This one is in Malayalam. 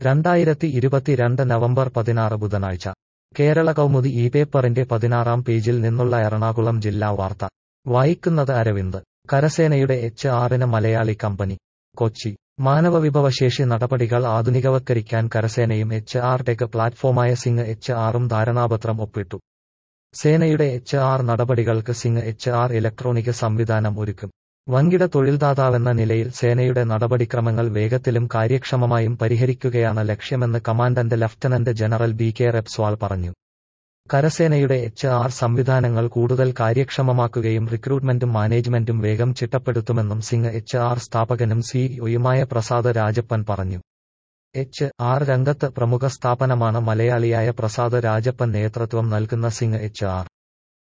രണ്ടായിരത്തി ഇരുപത്തിരണ്ട് നവംബർ പതിനാറ് ബുധനാഴ്ച കേരള കൗമുദി ഈ പേപ്പറിന്റെ പതിനാറാം പേജിൽ നിന്നുള്ള എറണാകുളം ജില്ലാ വാർത്ത വായിക്കുന്നത് അരവിന്ദ് കരസേനയുടെ എച്ച് ആറിന് മലയാളി കമ്പനി കൊച്ചി മാനവവിഭവശേഷി നടപടികൾ ആധുനികവത്കരിക്കാൻ കരസേനയും എച്ച് ആർ ടെക് പ്ലാറ്റ്ഫോമായ സിംഗ് എച്ച് ആറും ധാരണാപത്രം ഒപ്പിട്ടു സേനയുടെ എച്ച് ആർ നടപടികൾക്ക് സിംഗ് എച്ച് ആർ ഇലക്ട്രോണിക് സംവിധാനം ഒരുക്കും വൻകിട തൊഴിൽദാതാവെന്ന നിലയിൽ സേനയുടെ നടപടിക്രമങ്ങൾ വേഗത്തിലും കാര്യക്ഷമമായും പരിഹരിക്കുകയാണ് ലക്ഷ്യമെന്ന് commandant lieutenant general B K Repswal പറഞ്ഞു കരസേനയുടെ എച്ച് ആർ സംവിധാനങ്ങൾ കൂടുതൽ കാര്യക്ഷമമാക്കുകയും റിക്രൂട്ട്മെന്റും മാനേജ്മെന്റും വേഗം ചിട്ടപ്പെടുത്തുമെന്നും സിംഗ് എച്ച് ആർ സ്ഥാപകനും സിഇഒയുമായ പ്രസാദ് രാജപ്പൻ പറഞ്ഞു എച്ച് ആർ രംഗത്ത് പ്രമുഖ സ്ഥാപനമാണ് മലയാളിയായ പ്രസാദ് രാജപ്പൻ നേതൃത്വം നൽകുന്ന സിംഗ് എച്ച് ആർ